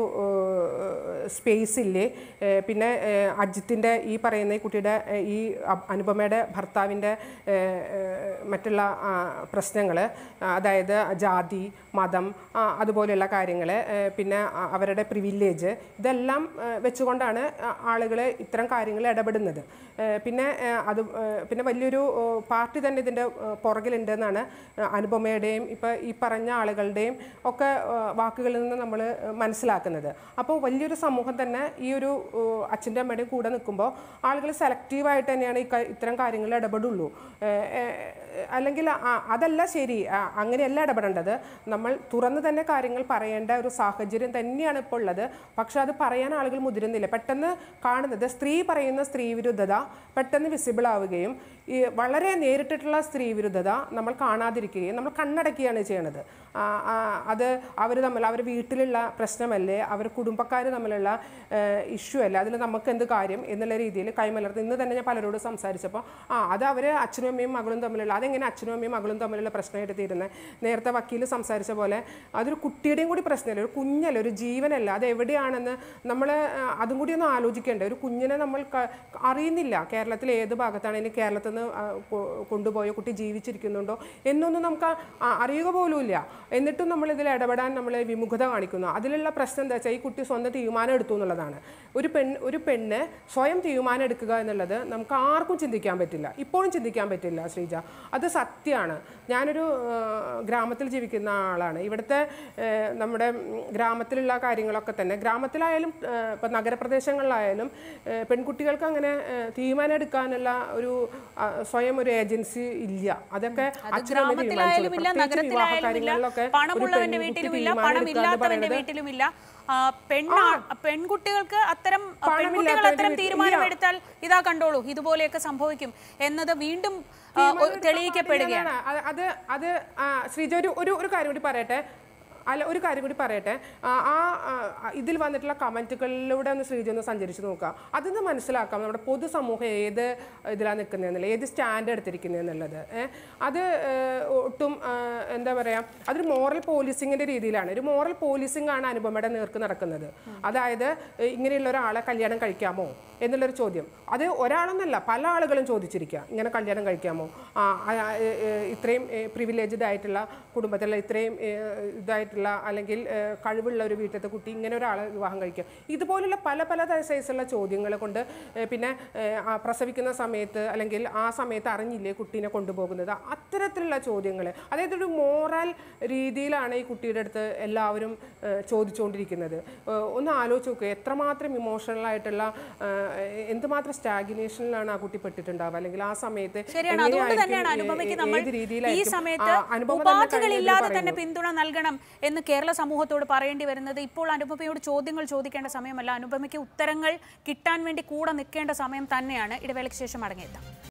സ്പേസ് ഇല്ലേ ഏഹ്, പിന്നെ ഏഹ്, അജിത്തിൻ്റെ ഈ പറയുന്ന ഈ കുട്ടിയുടെ ഏഹ്, ഈ അ- അനുപമയുടെ ഭർത്താവിൻ്റെ ഏഹ്, ഏഹ്, മറ്റുള്ള പ്രശ്നങ്ങൾ അതായത് ജാതി മതം ആ, അതുപോലെയുള്ള കാര്യങ്ങൾ പിന്നെ അ- അവരുടെ പ്രിവില്ലേജ് ഇതെല്ലാം ഏഹ്, വെച്ചുകൊണ്ടാണ് ആളുകൾ ഇത്തരം കാര്യങ്ങളിൽ ഇടപെടുന്നത് ഏഹ്, പിന്നെ ഏഹ്, അത് ഏഹ്, പിന്നെ വലിയൊരു ഏഹ്, പാർട്ടി തന്നെ ഇതിൻ്റെ ഏഹ്, പുറകിലുണ്ടെന്നാണ് ഏഹ്, അനുപമയുടെയും ഇപ്പോൾ ഈ പറഞ്ഞ ആളുകളുടെയും ഒക്കെ ഏഹ്, വാക്കുകളിൽ നിന്ന് നമ്മൾ മനസ്സിലാക്കുന്നത് അപ്പോൾ വലിയൊരു സമൂഹം തന്നെ ഈ ഒരു ഏഹ്, അച്ഛൻ്റെ അമ്മയുടെയും കൂടെ നിൽക്കുമ്പോൾ ആളുകൾ സെലക്റ്റീവായിട്ട് തന്നെയാണ് ഈ ക- ഇത്തരം കാര്യങ്ങളിൽ ഇടപെടുള്ളൂ ഏഹ്, ഏഹ്, അല്ലെങ്കിൽ ആ- അതല്ല ശരി ആ, അങ്ങനെയല്ല ഇടപെടേണ്ടത് നമ്മൾ തുറന്ന് തന്നെ കാര്യങ്ങൾ പറയേണ്ട ഒരു സാഹചര്യം തന്നെയാണ് ഇപ്പോൾ ഉള്ളത് പക്ഷെ അത് പറയാൻ ആളുകൾ മുതിരുന്നില്ല പെട്ടെന്ന് കാണുന്നത് സ്ത്രീ പറയുന്ന സ്ത്രീ വിരുദ്ധത പെട്ടെന്ന് വിസിബിൾ ആവുകയും ഈ വളരെ നേരിട്ടിട്ടുള്ള സ്ത്രീ വിരുദ്ധത നമ്മൾ കാണാതിരിക്കുകയും നമ്മൾ കണ്ണടക്കുകയാണ് ചെയ്യണത് ആ, ആ, അത് അവർ തമ്മിൽ അവർ വീട്ടിലുള്ള പ്രശ്നമല്ലേ അവർ കുടുംബക്കാർ തമ്മിലുള്ള ഇഷ്യൂ അല്ലേ അതിൽ നമുക്ക് എന്ത് കാര്യം എന്നുള്ള രീതിയിൽ കൈമലർത്തി ഇന്ന് തന്നെ ഞാൻ പലരോട് സംസാരിച്ചപ്പോൾ ആ അത് അവർ അച്ഛനും അമ്മയും മകളും തമ്മിലുള്ള അതെങ്ങനെ അച്ഛനും അമ്മയും മകളും തമ്മിലുള്ള പ്രശ്നമായിട്ട് തീരുന്നത് നേരത്തെ വക്കീൽ സംസാരിച്ച പോലെ അതൊരു കുട്ടിയുടെയും കൂടി പ്രശ്നമല്ല ഒരു കുഞ്ഞല്ല ഒരു ജീവനല്ല അത് എവിടെയാണെന്ന് നമ്മൾ അതും കൂടി ഒന്ന് ആലോചിക്കേണ്ടേ ഒരു കുഞ്ഞിനെ നമ്മൾ ക- അറിയുന്നില്ല കേരളത്തിൽ ഏത് ഭാഗത്താണ് ഇനി കേരളത്തിൽ നിന്ന് ആ, കൊ- കൊണ്ടുപോയ കുട്ടി ജീവിച്ചിരിക്കുന്നുണ്ടോ എന്നൊന്നും നമുക്ക് ആ- അറിയുക പോലുമില്ല എന്നിട്ടും നമ്മൾ ഇതിൽ ഇടപെടാൻ നമ്മൾ വിമുഖത കാണിക്കുന്നു അതിലുള്ള പ്രശ്നം എന്താ വെച്ചാൽ ഈ കുട്ടി സ്വന്തം തീരുമാനം എടുത്തു എന്നുള്ളതാണ് ഒരു പെൺ ഒരു പെണ്ണ് സ്വയം തീരുമാനം എടുക്കുക എന്നുള്ളത് നമുക്ക് ആർക്കും ചിന്തിക്കാൻ പറ്റില്ല ഇപ്പോഴും ചിന്തിക്കാൻ പറ്റില്ല ശ്രീജ അത് സത്യമാണ് ഞാനൊരു ആ, ഗ്രാമത്തിൽ ജീവിക്കുന്ന ആളാണ് ഇവിടുത്തെ ആ, നമ്മുടെ ഉം, ഗ്രാമത്തിലുള്ള കാര്യങ്ങളൊക്കെ തന്നെ ഗ്രാമത്തിലായാലും ആ, ഇപ്പം നഗരപ്രദേശങ്ങളിലായാലും ആ, പെൺകുട്ടികൾക്ക് അങ്ങനെ ആ, തീരുമാനം എടുക്കാനുള്ള ഒരു ആ, സ്വയം ഒരു ഏജൻസി ഇല്ല അതൊക്കെ അത് അച്ഛനും അമ്മയും ഗ്രാമത്തിലായാലും ഇല്ല തീരുമാനിച്ചോളും. പ്രത്യേകിച്ച് വിവാഹ നഗരത്തിലായാലും ഇല്ല കാര്യങ്ങളിലൊക്കെ ഒരു പണമുള്ളവന്റെ പെൺകുട്ടി വീട്ടിലുമില്ല തീരുമാനം എടുക്കുക എന്ന് പണമില്ലാത്തവന്റെ പറയുന്നത് വീട്ടിലുമില്ല ആ, പെണ്ണാ പെൺകുട്ടികൾക്ക് അത്തരം പെൺകുട്ടികൾ പണമില്ലാത്തവന്റെ അത്തരം വീട്ടിൽ- തീരുമാനമെടുത്താൽ ഇതാ കണ്ടോളൂ ഇതുപോലെയൊക്കെ സംഭവിക്കും എന്നത് വീണ്ടും ആ, ഒ- തെളിയിക്കപ്പെടുകയാണ് അത് അത് അത് ആ, ശ്രീജ ഒരു ഒരു ഒരു കാര്യം കൂടി പറയട്ടെ അല്ല ഒരു കാര്യം കൂടി പറയട്ടെ ആ ആ, ആ, ഇതിൽ വന്നിട്ടുള്ള കമൻറ്റുകളിലൂടെ ഒന്ന് ശ്രീജ ഒന്ന് സഞ്ചരിച്ച് നോക്കാം അതിന്ന് മനസ്സിലാക്കാം നമ്മുടെ പൊതുസമൂഹം ഏത് ഇതിലാണ് നിൽക്കുന്നതെന്നുള്ളത് ഏത് സ്റ്റാൻഡ് എടുത്തിരിക്കുന്നതെന്നുള്ളത് ഏ, അത് ഏ, ഒട്ടും ആ, എന്താ പറയുക അതൊരു മോറൽ പോലീസിങ്ങിൻ്റെ രീതിയിലാണ് ഒരു മോറൽ പോലീസിംഗ് ആണ് അനുപമയുടെ നേർക്ക് നടക്കുന്നത് അതായത് ഏ, ഇങ്ങനെയുള്ള ഒരാളെ കല്യാണം കഴിക്കാമോ എന്നുള്ളൊരു ചോദ്യം അത് ഒരാളെന്നല്ല പല ആളുകളും ചോദിച്ചിരിക്കുക ഇങ്ങനെ കല്യാണം കഴിക്കാമോ ആ, ആ, ഏ, ഏ, ഇത്രയും പ്രിവിലേജ്ഡ് ആയിട്ടുള്ള കുടുംബത്തിലുള്ള ഇത്രയും ഏ, ഇതായിട്ടുള്ള അല്ലെങ്കിൽ ഏ, കഴിവുള്ള ഒരു വീട്ടിലത്തെ കുട്ടി ഇങ്ങനെ ഒരാളെ വിവാഹം കഴിക്കുക ഇതുപോലുള്ള പല പല സൈസുള്ള ചോദ്യങ്ങൾ കൊണ്ട് ഏ, പിന്നെ ഏ, ആ പ്രസവിക്കുന്ന സമയത്ത് അല്ലെങ്കിൽ ആ സമയത്ത് അറിഞ്ഞില്ലേ കുട്ടീനെ കൊണ്ടുപോകുന്നത് അത്തരത്തിലുള്ള ചോദ്യങ്ങൾ അതായത് ഒരു മോറൽ രീതിയിലാണ് ഈ കുട്ടിയുടെ അടുത്ത് എല്ലാവരും ഏ, ചോദിച്ചുകൊണ്ടിരിക്കുന്നത് ഏ, ഒന്ന് ആലോചിച്ച് നോക്കുക എത്രമാത്രം ഇമോഷണൽ ആയിട്ടുള്ള ഏ, എന്തുമാത്രം സ്റ്റാഗിനേഷനിലാണ് ആ കുട്ടി പെട്ടിട്ടുണ്ടാവുക അല്ലെങ്കിൽ ആ സമയത്ത് ശരിയാണ് അതുകൊണ്ട് എങ്ങനെയായിരിക്കും, തന്നെയാണ് ഏ, അനുപമയ്ക്ക് ഏ, നമ്മൾ ഏത് ഈ രീതിയിലായിരിക്കും സമയത്ത് ആ, അനുപമ തന്നെ ഉപാധികളില്ലാതെ കഴിഞ്ഞതിൽ തന്നെ പറയുന്നു. പിന്തുണ നൽകണം എന്ന് കേരള സമൂഹത്തോട് പറയേണ്ടി വരുന്നത് ഇപ്പോൾ അനുപമയോട് ചോദ്യങ്ങൾ ചോദിക്കേണ്ട സമയമല്ല അനുപമയ്ക്ക് ഉത്തരങ്ങൾ കിട്ടാൻ വേണ്ടി കൂടെ നിൽക്കേണ്ട സമയം തന്നെയാണ് ഇടവേളയ്ക്ക് ശേഷം മടങ്ങിയെത്താം